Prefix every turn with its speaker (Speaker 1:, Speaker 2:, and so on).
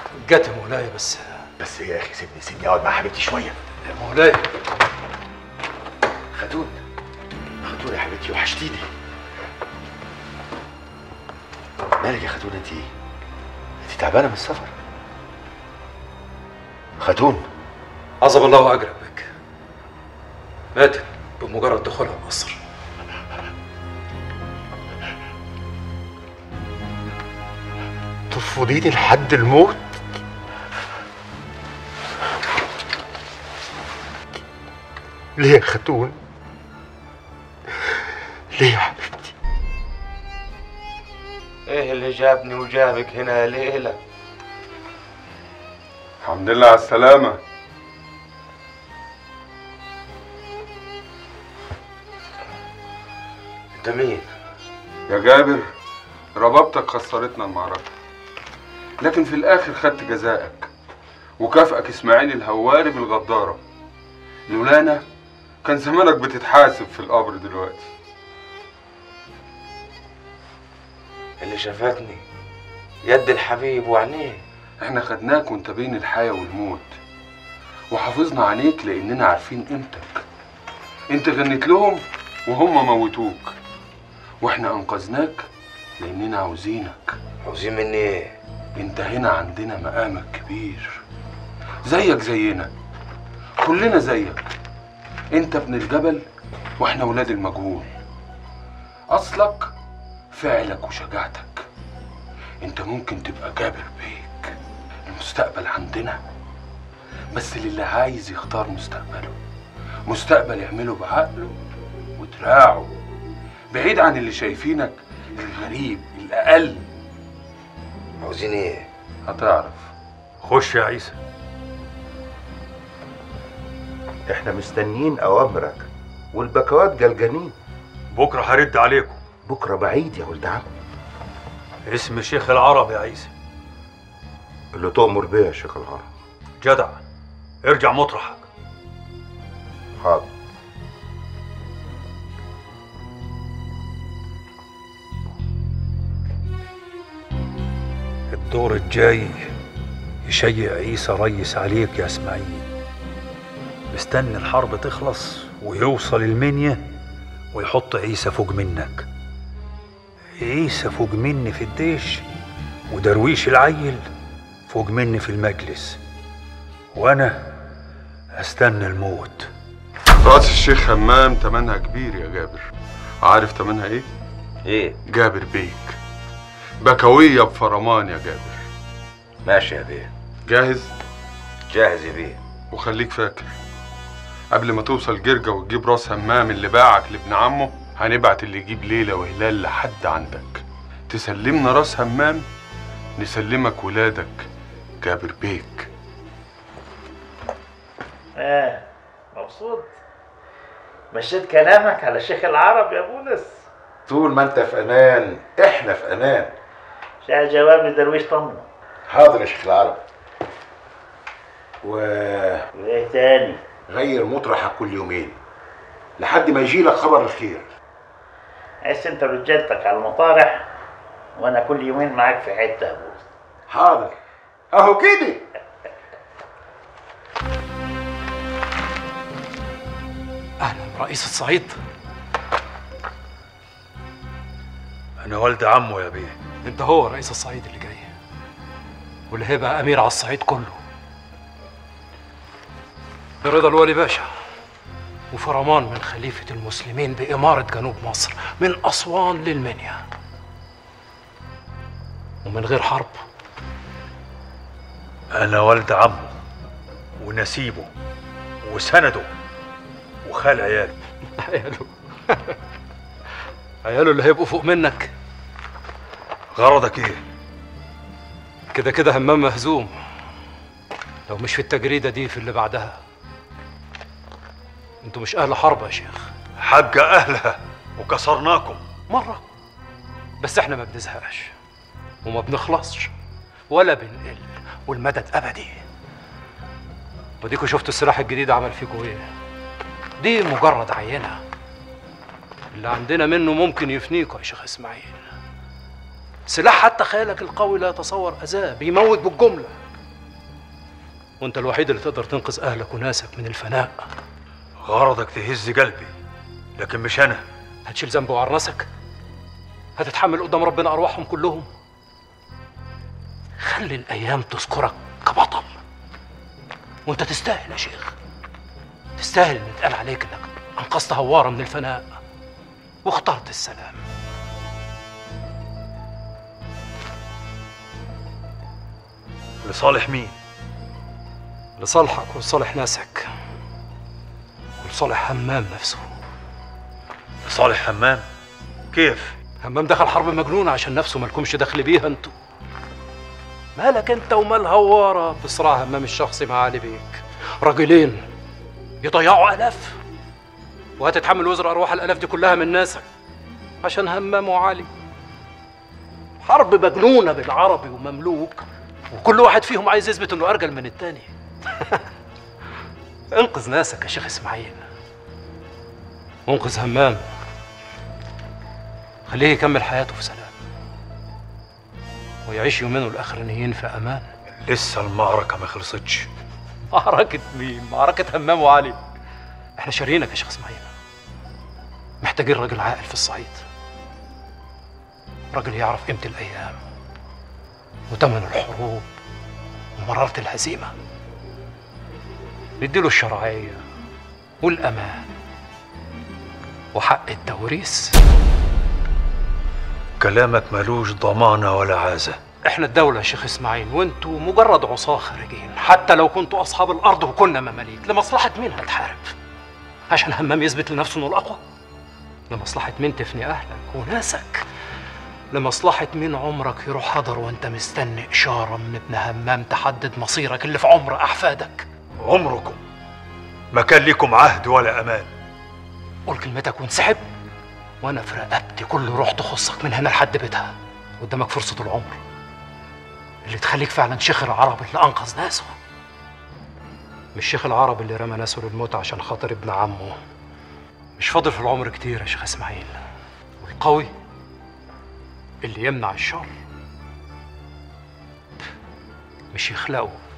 Speaker 1: جت يا مولاي بس
Speaker 2: بس يا اخي سيبني سيبني اقعد مع حبيبتي شويه
Speaker 1: يا مولاي
Speaker 2: خاتون خاتون يا حبيبتي وحشتيني مالك يا خاتون انت ايه؟ انت تعبانه من السفر خاتون
Speaker 1: عظم الله اجرك بك ماتت بمجرد دخولها مصر
Speaker 2: ترفضيني لحد الموت ليه يا خاتون ليه يا حبيبتي
Speaker 3: ايه اللي جابني وجابك هنا يا ليلى
Speaker 4: الحمد لله على السلامة
Speaker 3: انت مين
Speaker 4: يا جابر ربابتك خسرتنا المعركة لكن في الآخر خدت جزائك وكافئك إسماعيل الهواري بالغدارة لولانا كان زمانك بتتحاسب في القبر دلوقتي
Speaker 3: اللي شافتني يد الحبيب وعينيه
Speaker 4: احنا خدناك وانت بين الحياة والموت وحافظنا عليك لأننا عارفين قيمتك انت غنيت لهم وهم موتوك واحنا أنقذناك لأننا عاوزينك
Speaker 3: عاوزين مني ايه
Speaker 4: انت هنا عندنا مقامك كبير زيك زينا كلنا زيك انت ابن الجبل واحنا ولاد المجهول اصلك فعلك وشجاعتك انت ممكن تبقى جابر بيك المستقبل عندنا بس للي عايز يختار مستقبله مستقبل يعمله بعقله ودراعه بعيد عن اللي شايفينك الغريب الاقل
Speaker 3: عاوزين ايه
Speaker 4: هتعرف
Speaker 1: خش يا عيسى
Speaker 2: احنا مستنيين اوامرك والبكوات جلجانين
Speaker 1: بكره هرد عليكم
Speaker 2: بكره بعيد يا ولد عم
Speaker 1: اسم شيخ العرب يا عيسى
Speaker 2: اللي تؤمر بيه يا شيخ الهرم
Speaker 1: جدع ارجع مطرحك
Speaker 2: حاضر
Speaker 1: الدور الجاي يشيع عيسى ريس عليك يا اسماعيل مستني الحرب تخلص ويوصل المنيا ويحط عيسى فوق منك عيسى فوق مني في الديش ودرويش العيل فوق مني في المجلس وانا استنى الموت
Speaker 4: راس الشيخ همام تمنها كبير يا جابر عارف تمنها ايه؟
Speaker 3: ايه
Speaker 4: جابر بيك بكوية بفرمان يا جابر
Speaker 3: ماشي يا بيه
Speaker 4: جاهز
Speaker 3: جاهز يا بيه
Speaker 4: وخليك فاكر قبل ما توصل جرجة وتجيب راس همام اللي باعك لابن عمه هنبعت اللي يجيب ليلى وهلال لحد عندك تسلمنا راس همام نسلمك ولادك جابر بيك
Speaker 5: اه مبسوط مشيت كلامك على شيخ العرب يا بولس
Speaker 2: طول ما انت في امان احنا في امان
Speaker 5: شايل جواب لدرويش طمن
Speaker 2: حاضر يا شيخ العرب
Speaker 5: وايه تاني
Speaker 2: وغير مطرحك كل يومين لحد ما يجي لك خبر الخير
Speaker 5: عايز انت رجالتك على المطارح وانا كل يومين معاك في حته يا بولس
Speaker 2: حاضر اهو كده
Speaker 1: اهلا رئيس الصعيد انا والد عمه يا بيه
Speaker 6: انت هو رئيس الصعيد اللي جاي واللي هيبقى امير على الصعيد كله برضا الولي باشا وفرمان من خليفة المسلمين بإمارة جنوب مصر من أسوان للمنيا ومن غير حرب
Speaker 1: انا والد عمه ونسيبه وسنده وخال عياله
Speaker 6: عياله عياله اللي هيبقوا فوق منك
Speaker 1: غرضك ايه
Speaker 6: كده كده همام مهزوم لو مش في التجريدة دي في اللي بعدها انتوا مش أهل حرب يا شيخ
Speaker 1: حق اهلها وكسرناكم
Speaker 6: مرة بس احنا ما بنزهقش وما بنخلصش ولا بنقل والمدد أبدي وديكوا شفتوا السلاح الجديد عمل فيكوا ايه دي مجرد عينة اللي عندنا منه ممكن يفنيكوا يا شيخ اسماعيل سلاح حتى خيالك القوي لا يتصور أذاه بيموت بالجملة وانت الوحيد اللي تقدر تنقذ اهلك وناسك من الفناء
Speaker 7: غرضك تهز قلبي لكن مش انا
Speaker 6: هتشيل ذنب وعر ناسك هتتحمل قدام ربنا ارواحهم كلهم خلي الايام تذكرك كبطل وانت تستاهل يا شيخ تستاهل ان يتقال عليك انك انقذت هواره من الفناء واخترت السلام
Speaker 7: لصالح مين
Speaker 6: لصالحك ولصالح ناسك ولصالح همام نفسه
Speaker 7: لصالح همام كيف
Speaker 6: همام دخل حرب مجنونة عشان نفسه مالكمش دخل بيها انتوا مالك انت ومال هوارة في صراع همام الشخصي مع علي بيك راجلين يضيعوا الاف وهتتحمل وزر ارواح الالاف دي كلها من ناسك عشان همام وعلي حرب مجنونة بين عربي ومملوك وكل واحد فيهم عايز يثبت انه ارجل من التاني انقذ ناسك يا شيخ اسماعيل وانقذ همام خليه يكمل حياته في سلام ويعيش يومينه الاخرانيين في امان
Speaker 7: لسه المعركة ما خلصتش
Speaker 6: معركة مين؟ معركة همام وعلي احنا شاريينك يا شيخ اسماعيل محتاجين راجل عاقل في الصعيد راجل يعرف قيمة الأيام وتمن الحروب ومرارة الهزيمة نديله الشرعية والأمان وحق التوريث
Speaker 7: كلامك ملوش ضمانة ولا عازة
Speaker 6: احنا الدولة يا شيخ اسماعيل وانتوا مجرد عصاة خارجين حتى لو كنتوا اصحاب الارض وكنا مماليك لمصلحة مين هتحارب؟ عشان همام يثبت لنفسه انه الاقوى؟ لمصلحة مين تفني اهلك وناسك؟ لمصلحة مين عمرك يروح حضر وانت مستني اشارة من ابن همام تحدد مصيرك اللي في عمر احفادك؟
Speaker 7: عمركم ما كان لكم عهد ولا أمان
Speaker 6: قول كلمتك وانسحب وانا في رقبتي كل روح تخصك من هنا لحد بيتها قدامك فرصة العمر اللي تخليك فعلا شيخ العرب اللي انقذ ناسه مش شيخ العرب اللي رمى ناسه للموت عشان خاطر ابن عمه مش فاضل في العمر كتير يا شيخ اسماعيل والقوي اللي يمنع الشر مش يخلقه